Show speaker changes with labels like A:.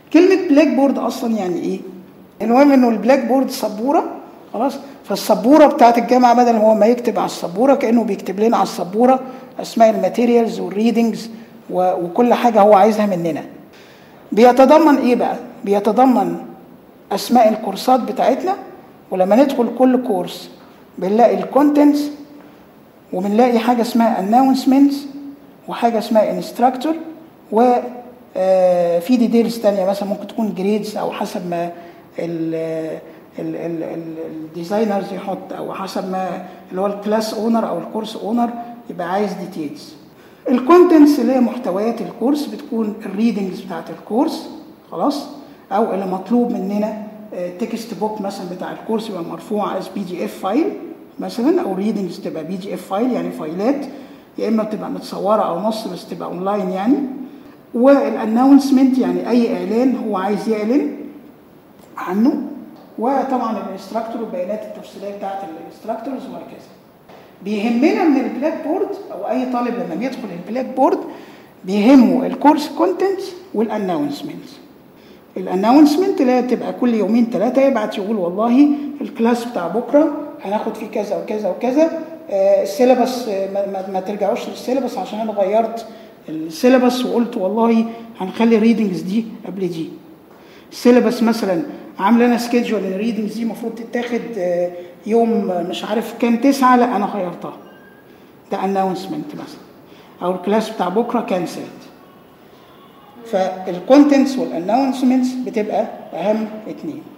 A: كلمه بلاك بورد اصلا يعني ايه المهم انه البلاك بورد سبوره خلاص فالسبوره بتاعت الجامعه بدل هو ما يكتب على السبوره كانه بيكتب لنا على السبوره اسماء الماتيريالز والريدنجز وكل حاجه هو عايزها مننا بيتضمن ايه بقى بيتضمن اسماء الكورسات بتاعتنا ولما ندخل كل كورس بنلاقي الكونتنتس وبنلاقي حاجه اسمها announcements وحاجه اسمها انستراكتور و في ديتيلز تانية مثلا ممكن تكون جريدز او حسب ما الديزاينرز يحط او حسب ما اللي هو الكلاس اونر او الكورس اونر يبقى عايز ديتيلز الكونتنتس اللي هي محتويات الكورس بتكون الريدنجز بتاعت الكورس خلاص او اللي مطلوب مننا تكست بوك مثلا بتاع الكورس يبقى مرفوع از بي دي اف فايل مثلا او ريدنجز تبقى بي دي اف فايل يعني فايلات يا اما بتبقى متصوره او نص بس تبقى اونلاين يعني والانونسمنت يعني اي اعلان هو عايز يعلن عنه وطبعا الانستراكتور والبيانات التفصيليه بتاعت الانستراكتورز وهكذا بيهمنا من البلاك بورد او اي طالب لما بيدخل البلاك بورد بيهمه الكورس كونتنت والانونسمنت الانونسمنت اللي هي تبقى كل يومين ثلاثه يبعت يقول والله الكلاس بتاع بكره هناخد فيه كذا وكذا وكذا آه السيلبس ما, ما, ما ترجعوش للسيلبس عشان انا غيرت السيلبس وقلت والله هنخلي الريدنجز دي قبل دي السيلبس مثلا عامله انا سكيدجول الريدنجز دي المفروض تتاخد آه يوم مش عارف كام تسعة لا انا غيرتها ده اناونسمنت مثلا او الكلاس بتاع بكره كانسلد فالكونتنتس والاناونسمنتس بتبقى اهم اتنين